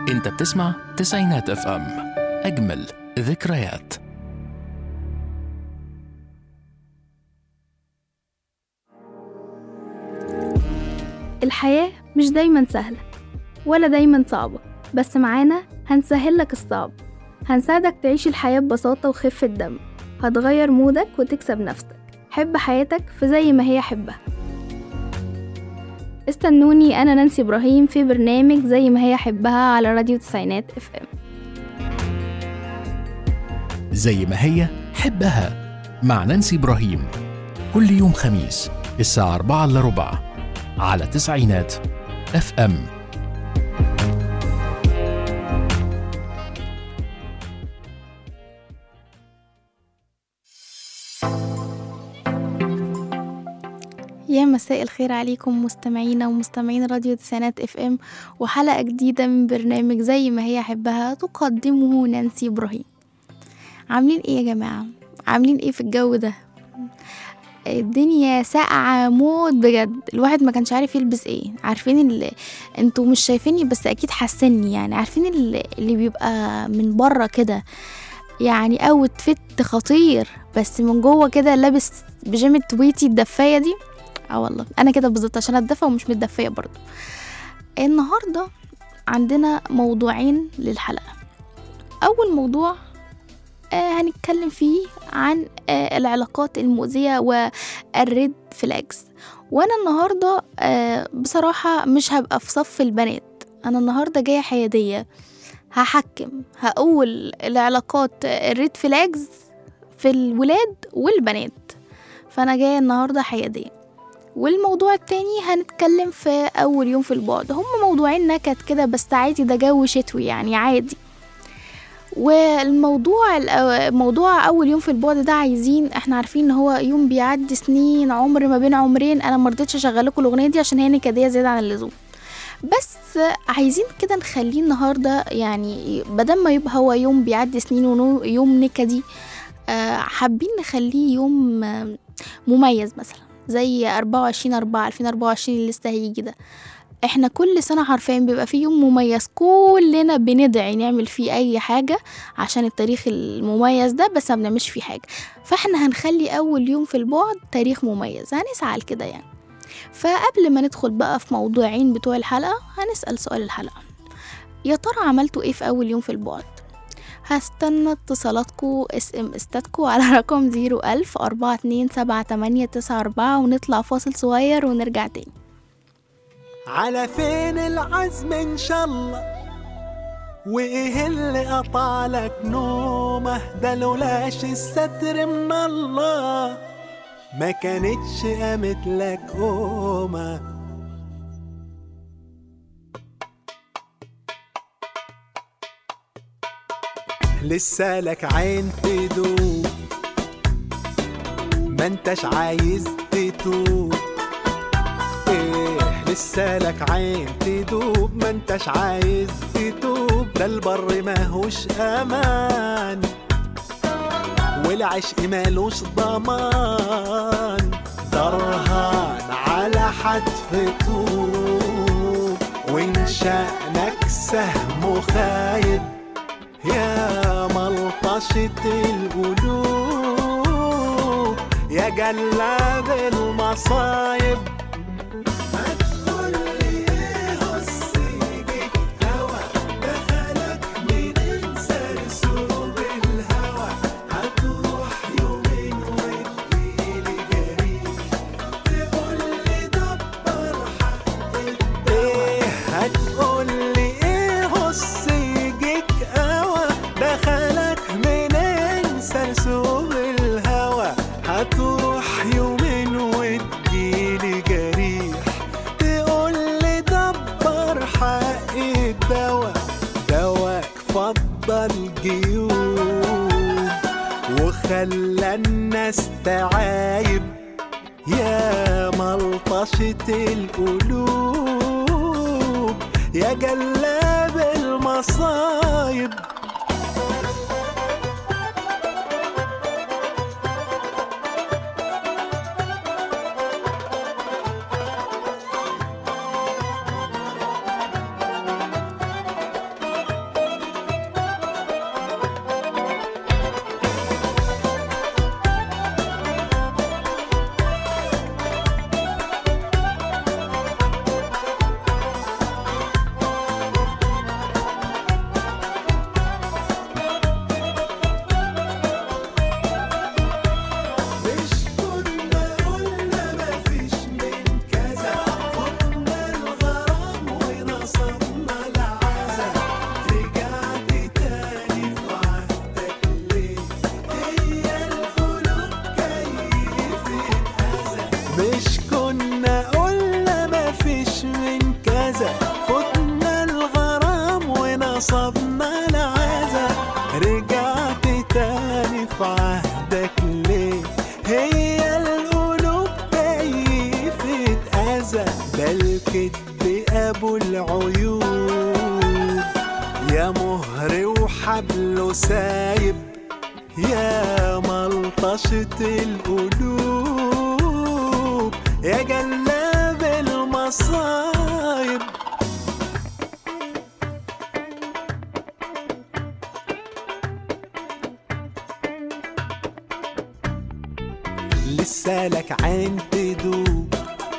انت بتسمع تسعينات اف ام اجمل ذكريات الحياة مش دايما سهلة ولا دايما صعبة بس معانا هنسهل لك الصعب هنساعدك تعيش الحياة ببساطة وخفة دم هتغير مودك وتكسب نفسك حب حياتك في زي ما هي حبها استنوني أنا نانسي إبراهيم في برنامج زي ما هي حبها على راديو تسعينات اف ام زي ما هي حبها مع نانسي إبراهيم كل يوم خميس الساعة 4 إلا ربع على تسعينات اف ام يا مساء الخير عليكم مستمعينا ومستمعين راديو تسعينات اف ام وحلقة جديدة من برنامج زي ما هي حبها تقدمه نانسي ابراهيم عاملين ايه يا جماعة عاملين ايه في الجو ده الدنيا ساقعة موت بجد الواحد ما كانش عارف يلبس ايه عارفين اللي انتوا مش شايفيني بس اكيد حاسيني يعني عارفين اللي, اللي بيبقى من بره كده يعني اوت فت خطير بس من جوه كده لابس بيجامة تويتي الدفاية دي اه والله انا كده بالظبط عشان اتدفى ومش متدفيه برضو النهارده عندنا موضوعين للحلقه اول موضوع آه هنتكلم فيه عن آه العلاقات المؤذيه والريد فلاجز وانا النهارده آه بصراحه مش هبقى في صف البنات انا النهارده جايه حياديه هحكم هقول العلاقات الريد فلاجز في الولاد والبنات فانا جايه النهارده حياديه والموضوع التاني هنتكلم في أول يوم في البعد هم موضوعين نكت كده بس عادي ده جو شتوي يعني عادي والموضوع موضوع أول يوم في البعد ده عايزين احنا عارفين ان هو يوم بيعدي سنين عمر ما بين عمرين انا مرضتش اشغلكوا الأغنية دي عشان هي نكدية زيادة عن اللزوم بس عايزين كده نخليه النهاردة يعني بدل ما يبقى هو يوم بيعدي سنين ويوم نكدي حابين نخليه يوم مميز مثلا زي أربعة وعشرين أربعة ألفين أربعة وعشرين اللي لسه هيجي ده احنا كل سنة حرفيا بيبقى فيه يوم مميز كلنا بندعي نعمل فيه أي حاجة عشان التاريخ المميز ده بس ما بنعملش فيه حاجة فاحنا هنخلي أول يوم في البعد تاريخ مميز هنسعى لكده يعني فقبل ما ندخل بقى في موضوعين بتوع الحلقة هنسأل سؤال الحلقة يا ترى عملتوا ايه في أول يوم في البعد هستنى اتصالاتكو اس ام استاتكو على رقم زيرو ألف أربعة اتنين سبعة تمانية تسعة أربعة ونطلع فاصل صغير ونرجع تاني على فين العزم ان شاء الله وايه اللي قطعلك نومه ده لولاش الستر من الله ما كانتش قامت لك قومه لسه لك عين تدوب ما انتش عايز تتوب ايه لسه لك عين تدوب ما انتش عايز تتوب ده البر ماهوش امان والعشق مالوش ضمان درهان على حتف طوب وان شأنك سهم خايب يا ملطشة القلوب يا جلاد المصايب خلى الناس تعايب يا ملطشة القلوب يا جلاب المصايب الكذب ابو العيوب يا مهر وحبله سايب يا ملطشة القلوب يا جلاب المصايب لسه لك عين تدوب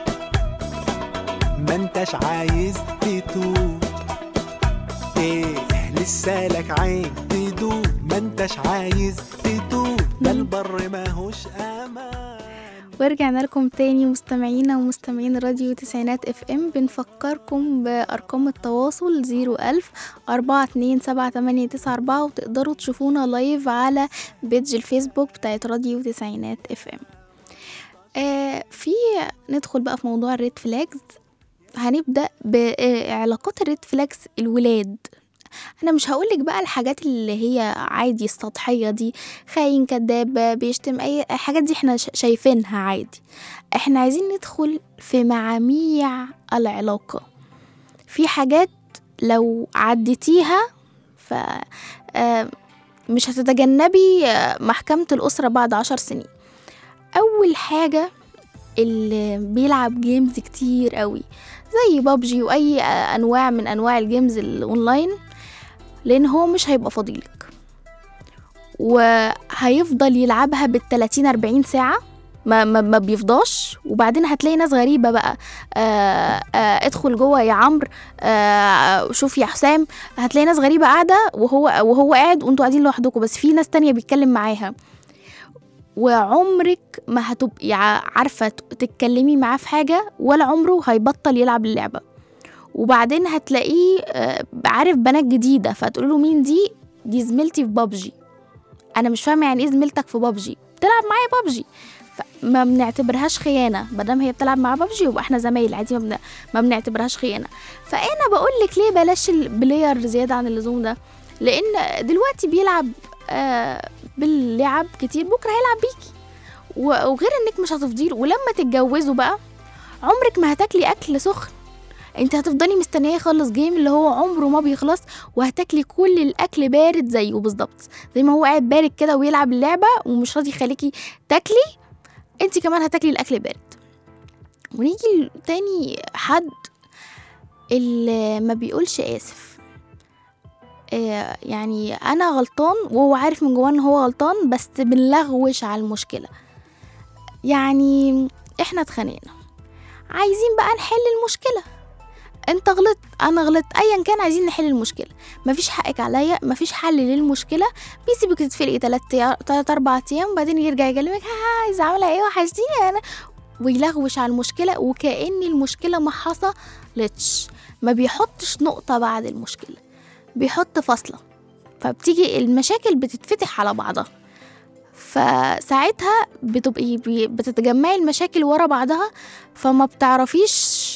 ما انتش عايز تتوب ايه لسه لك عين تدوب ما انتش عايز تتوب ده البر ماهوش امان ورجعنا لكم تاني مستمعينا ومستمعين راديو تسعينات اف ام بنفكركم بأرقام التواصل زيرو ألف أربعة اتنين سبعة تمانية تسعة أربعة وتقدروا تشوفونا لايف على بيدج الفيسبوك بتاعت راديو تسعينات اف ام آه في ندخل بقى في موضوع الريد فلاجز هنبدأ بعلاقات الريد فلاجز الولاد انا مش هقولك بقى الحاجات اللي هي عادي السطحية دي خاين كداب بيشتم اي الحاجات دي احنا ش- شايفينها عادي احنا عايزين ندخل في معاميع العلاقة في حاجات لو عديتيها ف آه، مش هتتجنبي آه، محكمة الأسرة بعد عشر سنين أول حاجة اللي بيلعب جيمز كتير قوي زي بابجي وأي آه، أنواع من أنواع الجيمز الأونلاين لأن هو مش هيبقى فضيلك وهيفضل يلعبها بالتلاتين أربعين ساعة ما, ما, ما بيفضاش وبعدين هتلاقي ناس غريبة بقى آه آه ادخل جوه يا عمرو آه شوف يا حسام هتلاقي ناس غريبة قاعدة وهو وهو قاعد وانتوا قاعدين لوحدكم بس في ناس تانية بيتكلم معاها وعمرك ما هتبقي ع- عارفة ت- تتكلمي معاه في حاجة ولا عمره هيبطل يلعب اللعبة وبعدين هتلاقيه آه، عارف بنات جديدة فتقول له مين دي دي زميلتي في بابجي انا مش فاهمة يعني ايه زميلتك في بابجي بتلعب معايا بابجي فما بنعتبرهاش خيانة مادام هي بتلعب مع بابجي يبقى احنا زمايل عادي ما, بن... ما بنعتبرهاش خيانة فانا بقول لك ليه بلاش البلاير زيادة عن اللزوم ده لان دلوقتي بيلعب آه باللعب كتير بكره هيلعب بيكي و- وغير انك مش هتفضيله ولما تتجوزوا بقى عمرك ما هتاكلي اكل سخن انت هتفضلي مستنيه يخلص جيم اللي هو عمره ما بيخلص وهتاكلي كل الاكل بارد زيه بالظبط زي ما هو قاعد بارد كده ويلعب اللعبه ومش راضي يخليكي تاكلي انت كمان هتاكلي الاكل بارد ونيجي تاني حد اللي ما بيقولش اسف آه، يعني انا غلطان وهو عارف من جواه ان هو غلطان بس بنلغوش على المشكله يعني احنا اتخانقنا عايزين بقى نحل المشكله انت غلطت انا غلطت ايا كان عايزين نحل المشكله مفيش حقك عليا مفيش حل للمشكله بيسيبك تتفلقي تلات تيا- تلات اربع ايام وبعدين يرجع يكلمك ها عايزه عامله ايه وحشتيني انا ويلغوش على المشكله وكأن المشكله ما حصلتش ما بيحطش نقطه بعد المشكله بيحط فاصله فبتيجي المشاكل بتتفتح على بعضها فساعتها بتبقي بي- بتتجمعي المشاكل ورا بعضها فما بتعرفيش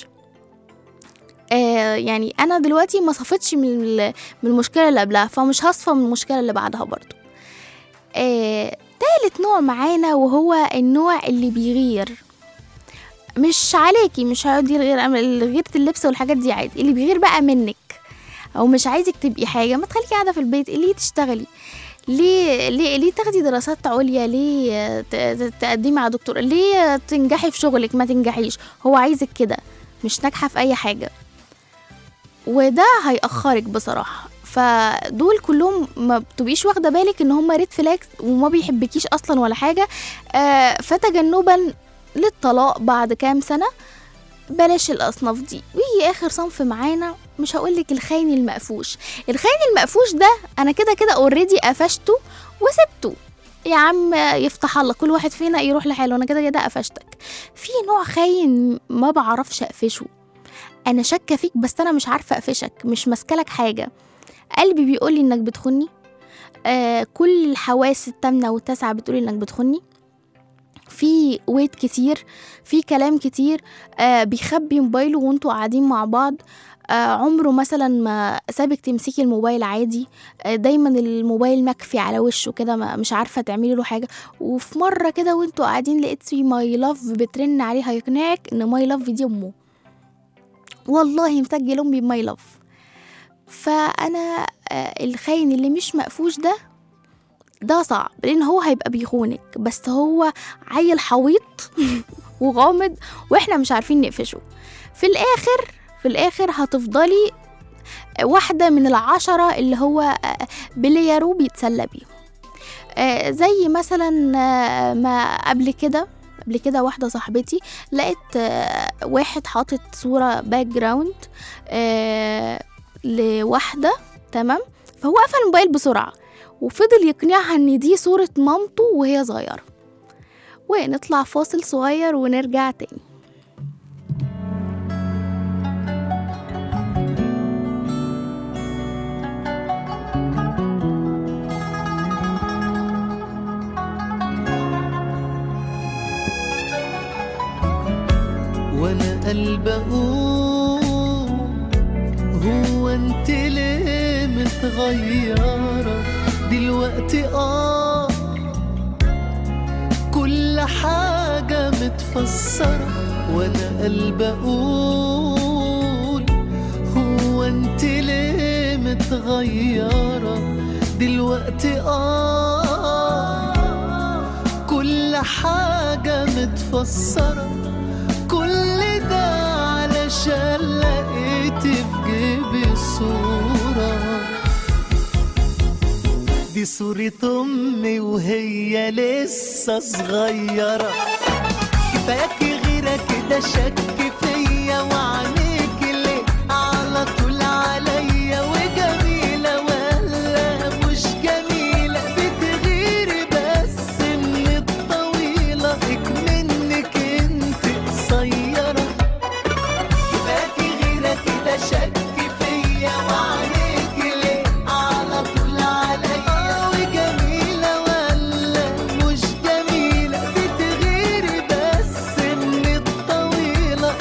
آه يعني انا دلوقتي ما صفتش من ال- من المشكله اللي قبلها فمش هصفى من المشكله اللي بعدها برضو آه تالت نوع معانا وهو النوع اللي بيغير مش عليكي مش هيقعد يغير غيرة اللبس والحاجات دي عادي اللي بيغير بقى منك او مش عايزك تبقي حاجه ما تخليكي قاعده في البيت ليه تشتغلي ليه ليه ليه تاخدي دراسات عليا ليه ت- ت- تقدمي على دكتور ليه تنجحي في شغلك ما تنجحيش هو عايزك كده مش ناجحه في اي حاجه وده هيأخرك بصراحه فدول كلهم ما بتبقيش واخده بالك ان هم ريد فلاكس وما بيحبكيش اصلا ولا حاجه آه فتجنبا للطلاق بعد كام سنه بلاش الاصناف دي ويجي اخر صنف معانا مش هقولك الخاين المقفوش الخاين المقفوش ده انا كده كده اوريدي قفشته وسبته يا عم يفتح الله كل واحد فينا يروح لحاله انا كده كده قفشتك في نوع خاين ما بعرفش اقفشه انا شاكه فيك بس انا مش عارفه اقفشك مش ماسكلك حاجه قلبي بيقولي انك بتخني آه كل الحواس التامنه والتاسعه بتقولي انك بتخني في ويت كتير في كلام كتير آه بيخبي موبايله وانتوا قاعدين مع بعض آه عمره مثلا ما سابك تمسكي الموبايل عادي آه دايما الموبايل مكفي على وشه كده ما- مش عارفه تعملي له حاجه وفي مره كده وانتوا قاعدين لقيت في ماي لاف بترن عليه هيقنعك ان ماي لاف دي امه والله مسجل امي بماي لاف فانا آه، الخاين اللي مش مقفوش ده ده صعب لان هو هيبقى بيخونك بس هو عيل حويط وغامض واحنا مش عارفين نقفشه في الاخر في الاخر هتفضلي واحدة من العشرة اللي هو آه، بليارو بيتسلى بيهم آه، زي مثلا آه، ما قبل كده قبل كده واحدة صاحبتي لقت آه، واحد حاطط صورة باك جراوند آه، لواحدة تمام فهو قفل الموبايل بسرعة وفضل يقنعها ان دي صورة مامته وهي صغيرة ونطلع فاصل صغير ونرجع تاني وانا قلبي اقول هو انت ليه متغيرة دلوقتي اه كل حاجة متفسرة وانا قلبي اقول هو انت ليه متغيرة دلوقتي اه كل حاجة متفسرة كل ده علشان لقيت في جيبي صورة دي صورة أمي وهي لسه صغيرة كفاياكي غيرة كده شك فيا وعينيك ليه على طول عليا وجميلة ولا مش جميلة بتغيري بس من الطويلة منك انت قصيرة كفاكي غيرة كده شك فيا وعليك ليه على طول عليا وجميلة ولا مش جميلة بتغيري بس من الطويلة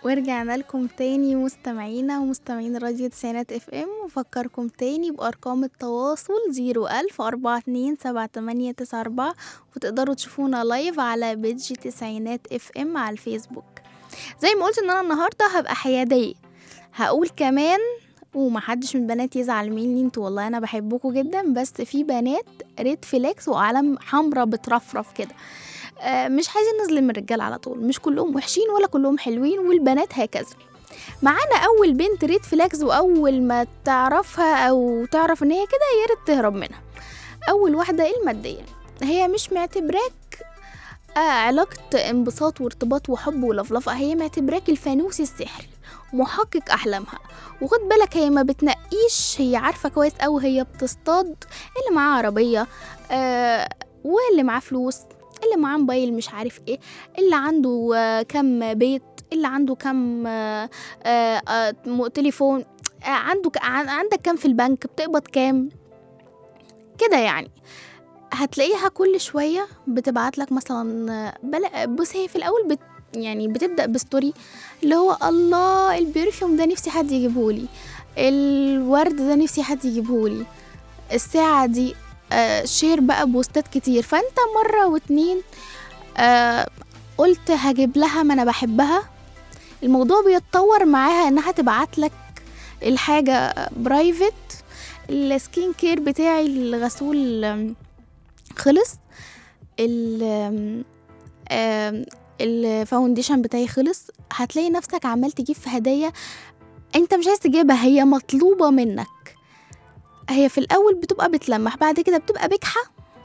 ورجعنا لكم تاني مستمعينا ومستمعين راديو تسعينات اف ام وفكركم تاني بأرقام التواصل زيرو ألف أربعة اتنين سبعة تمانية تسعة أربعة وتقدروا تشوفونا لايف على بيدج تسعينات اف ام على الفيسبوك زي ما قلت ان انا النهاردة هبقى حيادية هقول كمان ومحدش من البنات يزعل مني انتوا والله انا بحبكم جدا بس في بنات ريد فلاكس وعلم حمرا بترفرف كده آه، مش عايزين نظلم الرجال على طول مش كلهم وحشين ولا كلهم حلوين والبنات هكذا معانا اول بنت ريد فلاكس واول ما تعرفها او تعرف ان هي كده يا ريت تهرب منها اول واحده الماديه هي مش معتبراك آه علاقة انبساط وارتباط وحب ولفلفة هي معتبراك الفانوس السحري محقق أحلامها وخد بالك هي ما بتنقيش هي عارفة كويس أوي هي بتصطاد اللي معاه عربية آه واللي معاه فلوس اللي معاه موبايل مش عارف ايه اللي عنده آه، كم بيت اللي عنده كم آه، آه، آه، م- تليفون آه، عنده ك- عن- عندك كام في البنك بتقبض كام كده يعني هتلاقيها كل شوية بتبعت لك مثلا آه، بلا بص هي في الأول بت يعني بتبدأ بستوري اللي هو الله البرفيوم ده نفسي حد يجيبهولي الورد ده نفسي حد يجيبهولي الساعة دي آه شير بقى بوستات كتير فانت مرة واتنين آه قلت هجيب لها ما انا بحبها الموضوع بيتطور معاها انها تبعت لك الحاجة برايفت السكين كير بتاعي الغسول آم، خلص ال آم، آم، الفاونديشن بتاعي خلص هتلاقي نفسك عمال تجيب في هدايا انت مش عايز تجيبها هي مطلوبة منك هي في الاول بتبقى بتلمح بعد كده بتبقى بجحة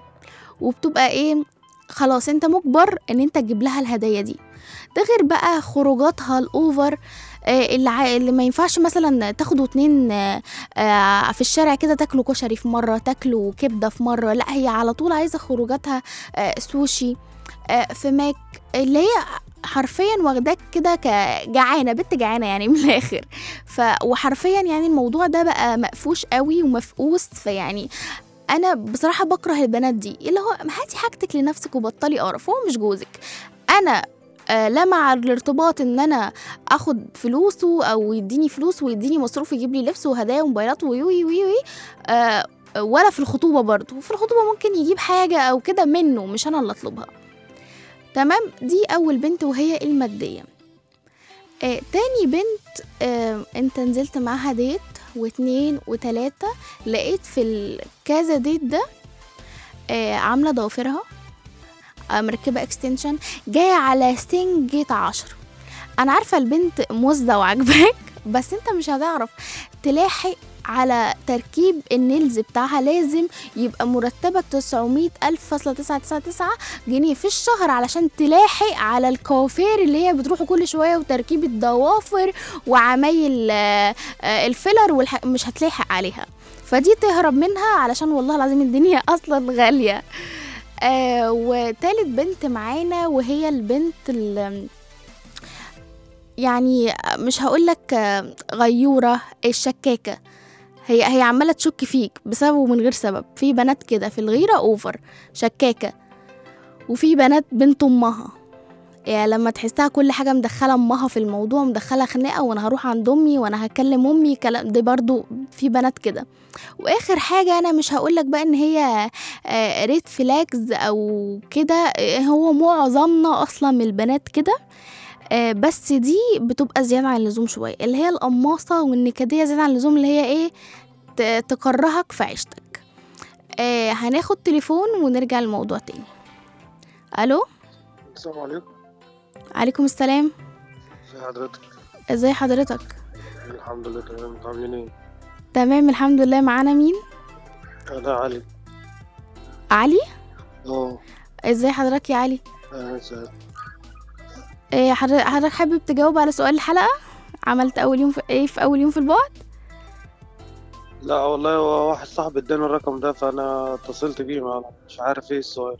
وبتبقى ايه خلاص انت مجبر ان انت تجيب لها الهدايا دي ده غير بقى خروجاتها الاوفر آه، اللي, ع... اللي ما ينفعش مثلا تاخدوا اتنين آه، آه، في الشارع كده تاكلوا كشري في مرة تاكلوا كبدة في مرة لا هي على طول عايزة خروجاتها آه، سوشي آه، في ماك اللي هي حرفيا واخداك كده كجعانة بنت جعانة يعني من الآخر ف وحرفيا يعني الموضوع ده بقى مقفوش قوي ومفقوس فيعني انا بصراحه بكره البنات دي اللي هو ما هاتي حاجتك لنفسك وبطلي قرف هو مش جوزك انا آه لا مع الارتباط ان انا اخد فلوسه او يديني فلوس ويديني مصروف يجيب لي لبس وهدايا وموبايلات وي وي وي وي آه ولا في الخطوبه برضه في الخطوبه ممكن يجيب حاجه او كده منه مش انا اللي اطلبها تمام دي اول بنت وهي الماديه آه تاني بنت آه انت نزلت معاها ديت واتنين وتلاتة لقيت في الكذا ديت ده آه عاملة ضوافرها آه مركبة اكستنشن جاية على سنجة عشر انا عارفة البنت مزة وعجباك بس انت مش هتعرف تلاحق على تركيب النيلز بتاعها لازم يبقى مرتبك 900 ألف فاصلة تسعة تسعة تسعة جنيه في الشهر علشان تلاحق على الكوافير اللي هي بتروحوا كل شوية وتركيب الضوافر وعمايل آه، آه، الفيلر والح... مش هتلاحق عليها فدي تهرب منها علشان والله العظيم الدنيا اصلا غالية آه وتالت بنت معانا وهي البنت ال يعني مش هقولك آه، غيورة الشكاكة هي هي عمالة تشك فيك بسبب ومن غير سبب في بنات كده في الغيرة اوفر شكاكة وفي بنات بنت امها يعني لما تحسها كل حاجة مدخلة امها في الموضوع مدخلة خناقة وانا هروح عند امي وانا هكلم امي كلام دي برضو في بنات كده واخر حاجة انا مش هقولك بقى ان هي ريد فلاجز او كده آه، هو معظمنا اصلا من البنات كده آه، بس دي بتبقى زيادة عن اللزوم شوية اللي هي القماصة والنكدية زيادة عن اللزوم اللي هي ايه ت- تكرهك في عيشتك آه هناخد تليفون ونرجع للموضوع تاني الو السلام عليكم عليكم السلام ازي حضرتك ازاي حضرتك الحمد لله تمام انتوا عاملين ايه تمام الحمد لله معانا مين انا علي علي اه ازاي حضرتك يا علي اهلا وسهلا إيه حضر- حضرتك حابب تجاوب على سؤال الحلقة عملت اول يوم في ايه في اول يوم في البعد لا والله هو واحد صاحبي اداني الرقم ده فانا اتصلت بيه ما مش عارف ايه السؤال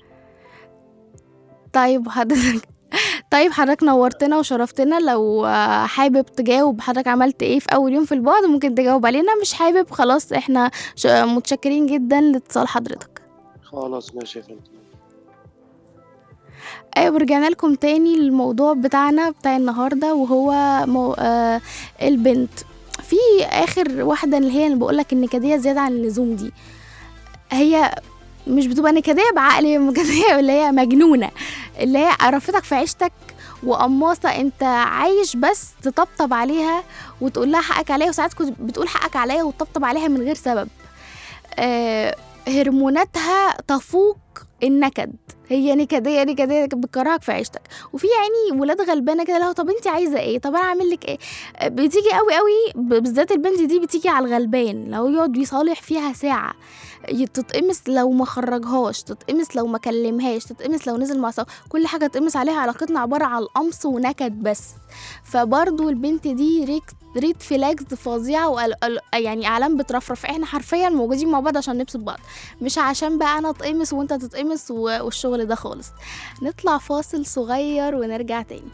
طيب حضرتك طيب حضرتك نورتنا وشرفتنا لو آه، حابب تجاوب حضرتك عملت ايه في اول يوم في البعد ممكن تجاوب علينا مش حابب خلاص احنا ش- متشكرين جدا لاتصال حضرتك خلاص ماشي يا فندم ايوه ورجعنا لكم تاني للموضوع بتاعنا بتاع النهارده وهو مو... آه البنت في اخر واحده اللي هي اللي بقولك النكديه زياده عن اللزوم دي هي مش بتبقى نكديه بعقل هي نكديه اللي هي مجنونه اللي هي عرفتك في عيشتك وقماصه انت عايش بس تطبطب عليها وتقول لها حقك عليا وساعات كنت بتقول حقك عليا وتطبطب عليها من غير سبب آه هرموناتها تفوق النكد هي نكديه نكديه بتكرهك في عيشتك وفي يعني ولاد غلبانه كده لو طب انت عايزه ايه طب انا اعمل لك ايه آه، بتيجي قوي قوي ب- بالذات البنت دي بتيجي على الغلبان لو يقعد يصالح فيها ساعه ي- تتقمص لو ما خرجهاش تتقمص لو ما كلمهاش تتقمص لو نزل مع صحابه كل حاجه تتقمص عليها علاقتنا عباره عن القمص ونكد بس فبرضو البنت دي ريك ريد فلاجز فظيعه وال... ال- يعني اعلام بترفرف احنا حرفيا موجودين مع بعض عشان نبسط بعض مش عشان بقى انا اتقمص وانت تتقمص و- والشغل ده خالص نطلع فاصل صغير ونرجع تاني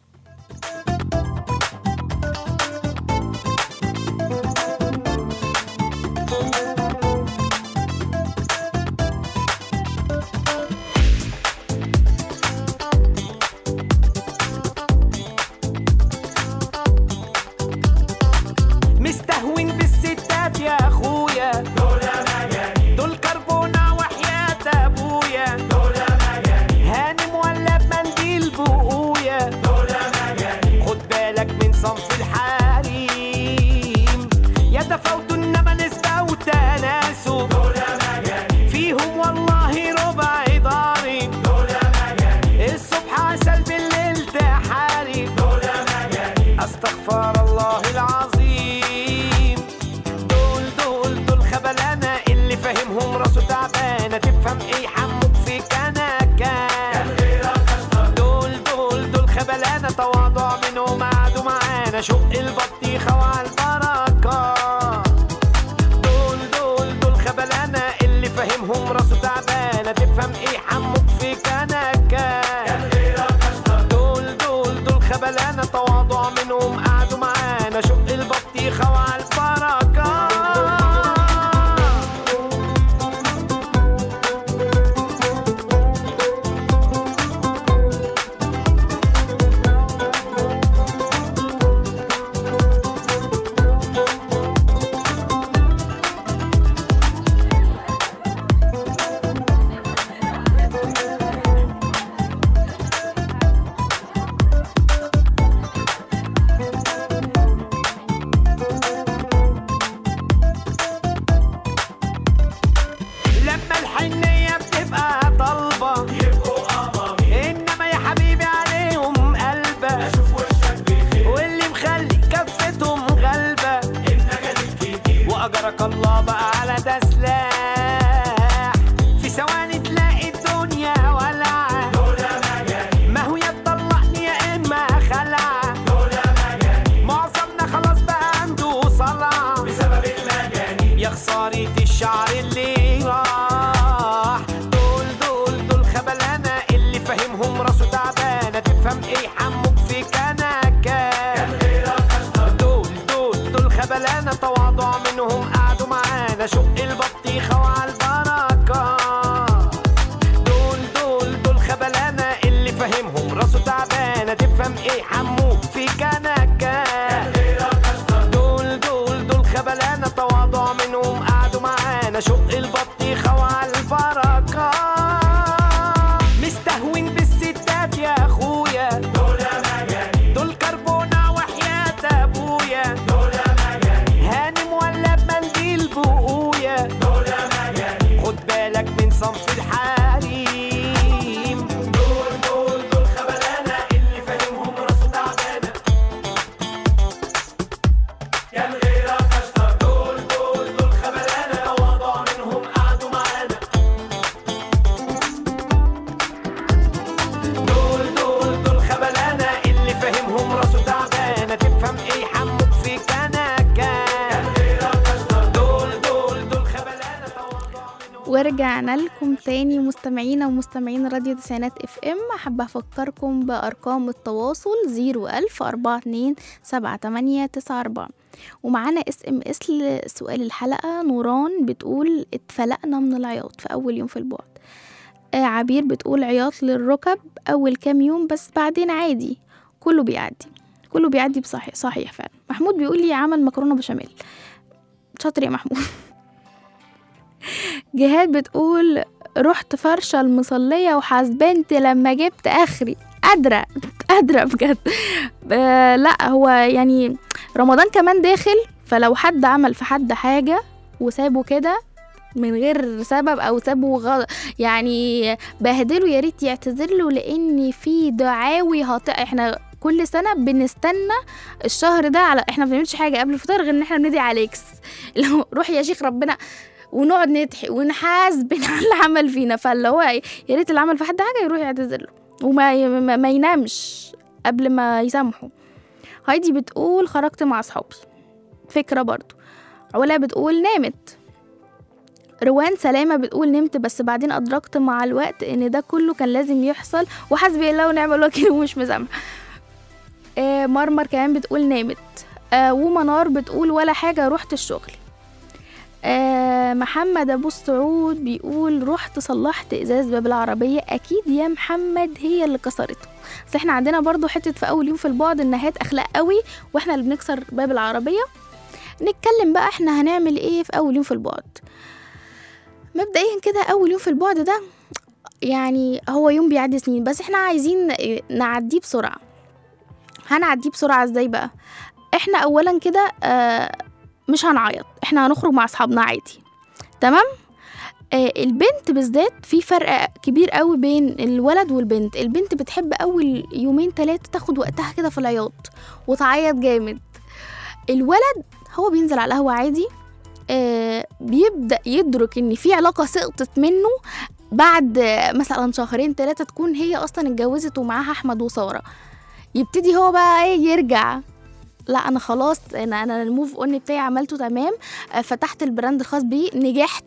مستهون بالستات يا اخويا دول مجانين دول كربونة وحياة ابويا دول مجانين هانم ولا بمنديل بقويا دول مجانين خد بالك من صنف الحريم يتفاوتوا انما نسبة وتناسب دول مجانين فيهم والله ربع ضارب دول مجانين الصبح عسل بالليل تحارب دول مجانين استغفر الله العظيم دول دول دول خبلانة اللي فاهمهم راسه تعبانة تفهم ايه حموك في كنكة دول دول دول خبلانة تواضع منهم قعدوا معانا شق البطيخة وعلى البركة دول دول دول خبلانة اللي فاهمهم راسه تعبانة تفهم ايه حموك في كنكة دول دول دول خبلانة تواضع منهم قعدوا معانا شق البطيخة وعلى البركة لما الحنية بتبقى طالبة يبقوا قمامي انما يا حبيبي عليهم قلبة اشوف وشك بخير واللي مخلي كفتهم غلبة النجد الكتير واجرك الله بقى على ده سلاح في ثواني تلاقي الدنيا ولعة ما هو يا تطلقني يا اما خلع معظمنا خلاص بقى عنده صلع بسبب المجانين يا خسارة الشعر اللي راح دول دول دول خبلانة اللي فاهمهم راسه تعبانة تفهم ايه حموك في كنكة دول دول دول خبلانة تواضع منهم قعدوا معانا شق البطيخة وعلى البركة دول دول دول خبلانة اللي فاهمهم راسه تعبانة تفهم ايه حموك في كنكة دول دول دول خبلانة تواضع منهم قعدوا معانا شق البطيخة وعلى البركة مستهون بالستات يا اخويا دول مجانين دول كربونة وحياة ابويا دول مجانين هانم ولا بمنديل بقويا دول مجانين خد بالك من صنف الحريم دول دول دول خبلانة اللي فاهمهم راسه تعبانة كان غيرك اشطر دول دول دول خبلانة تواضع منهم قعدوا معانا دول دول دول خبلانة اللي فاهمهم راسه تعبانة تفهم ايه حموك في كنكة دول دول دول خبلانة تواضع منهم ورجعنا لكم تاني مستمعينا ومستمعين راديو تسعينات اف ام حابة افكركم بارقام التواصل زيرو الف اربعة اتنين سبعة تمانية تسعة اربعة ومعانا اس ام اس لسؤال الحلقة نوران بتقول اتفلقنا من العياط في اول يوم في البعد آه عبير بتقول عياط للركب أول كام يوم بس بعدين عادي كله بيعدي كله بيعدي بصحيح صحيح فعلا محمود بيقول لي عمل مكرونة بشاميل شاطر يا محمود جهاد بتقول رحت فرشة المصلية وحاسبنت لما جبت آخري قادرة قادرة بجد آه لا هو يعني رمضان كمان داخل فلو حد عمل في حد حاجة وسابه كده من غير سبب او سابه غ... يعني بهدله يا ريت يعتذر له لان في دعاوي هط... احنا كل سنه بنستنى الشهر ده على احنا ما بنعملش حاجه قبل الفطار غير ان احنا بندعي على اكس لو روح يا شيخ ربنا ونقعد نضحك ونحاسب على اللي عمل فينا فاللي هو يا ريت اللي عمل في حد حاجه يروح يعتذر له وما ي... ما ما ينامش قبل ما يسامحه هايدي بتقول خرجت مع اصحابي فكره برضو علا بتقول نامت روان سلامة بتقول نمت بس بعدين أدركت مع الوقت إن ده كله كان لازم يحصل وحسبي الله ونعم الوكيل ومش مسامحة آه مرمر كمان بتقول نامت آه ومنار بتقول ولا حاجة رحت الشغل آه محمد أبو السعود بيقول رحت صلحت إزاز باب العربية أكيد يا محمد هي اللي كسرته بس احنا عندنا برضو حتة في أول يوم في البعد النهايات أخلاق قوي واحنا اللي بنكسر باب العربية نتكلم بقى احنا هنعمل ايه في أول يوم في البعد مبدئيا كده اول يوم في البعد ده يعني هو يوم بيعدي سنين بس احنا عايزين نعديه بسرعه هنعديه بسرعه ازاي بقى احنا اولا كده آه مش هنعيط احنا هنخرج مع اصحابنا عادي تمام آه البنت بالذات في فرق كبير قوي بين الولد والبنت البنت بتحب اول يومين ثلاثه تاخد وقتها كده في العياط وتعيط جامد الولد هو بينزل على القهوه عادي آه، بيبدأ يدرك إن في علاقة سقطت منه بعد آه، مثلا شهرين ثلاثة تكون هي أصلا اتجوزت ومعاها أحمد وسارة يبتدي هو بقى إيه يرجع لا انا خلاص انا انا الموف اون بتاعي عملته تمام آه، فتحت البراند الخاص بيه نجحت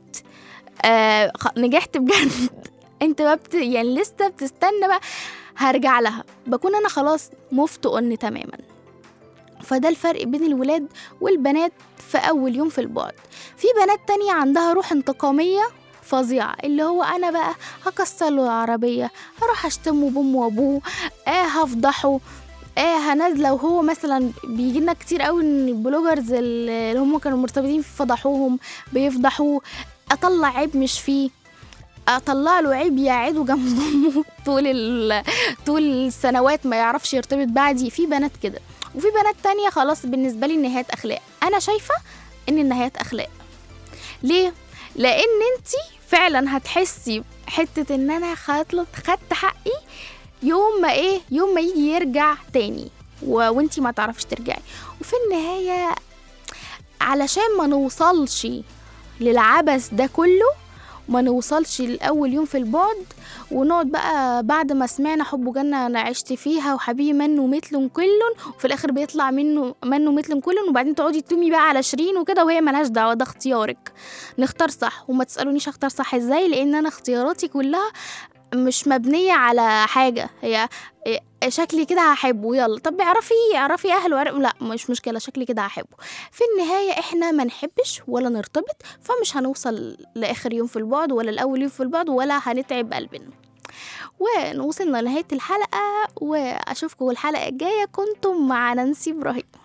آه خ- نجحت بجد انت بقى بت... يعني لسه بتستنى بقى هرجع لها بكون انا خلاص موفت اون تماما فده الفرق بين الولاد والبنات في أول يوم في البعد في بنات تانية عندها روح انتقامية فظيعة اللي هو أنا بقى هكسر له العربية هروح أشتمه بأمه وأبوه آه هفضحه آه هنزله وهو مثلا بيجي لنا كتير قوي ان البلوجرز اللي هم كانوا مرتبطين فضحوهم بيفضحوه اطلع عيب مش فيه اطلع له عيب يقعده جنب امه طول ال... طول السنوات ما يعرفش يرتبط بعدي في بنات كده وفي بنات تانية خلاص بالنسبة لي النهايات أخلاق أنا شايفة إن النهايات أخلاق ليه؟ لأن انتي فعلا هتحسي حتة إن أنا خدت خدت حقي يوم ما إيه يوم ما يجي يرجع تاني و... وانتي ما تعرفش ترجعي وفي النهاية علشان ما نوصلش للعبث ده كله ما نوصلش لأول يوم في البعد ونقعد بقى بعد ما سمعنا حب جنة أنا عشت فيها وحبيبي منه مثل كل وفي الآخر بيطلع منه منه مثل كل وبعدين تقعدي تلومي بقى على شيرين وكده وهي ملهاش دعوة ده اختيارك نختار صح وما تسألونيش اختار صح ازاي لأن أنا اختياراتي كلها مش مبنية على حاجة هي إيه، شكلي كده هحبه يلا طب اعرفي اعرفي اهله وعرف- لا مش مشكلة شكلي كده هحبه في النهاية احنا ما نحبش ولا نرتبط فمش هنوصل لآخر يوم في البعد ولا الأول يوم في البعد ولا هنتعب قلبنا ونوصلنا لنهاية الحلقة وأشوفكم الحلقة الجاية كنتم مع نانسي إبراهيم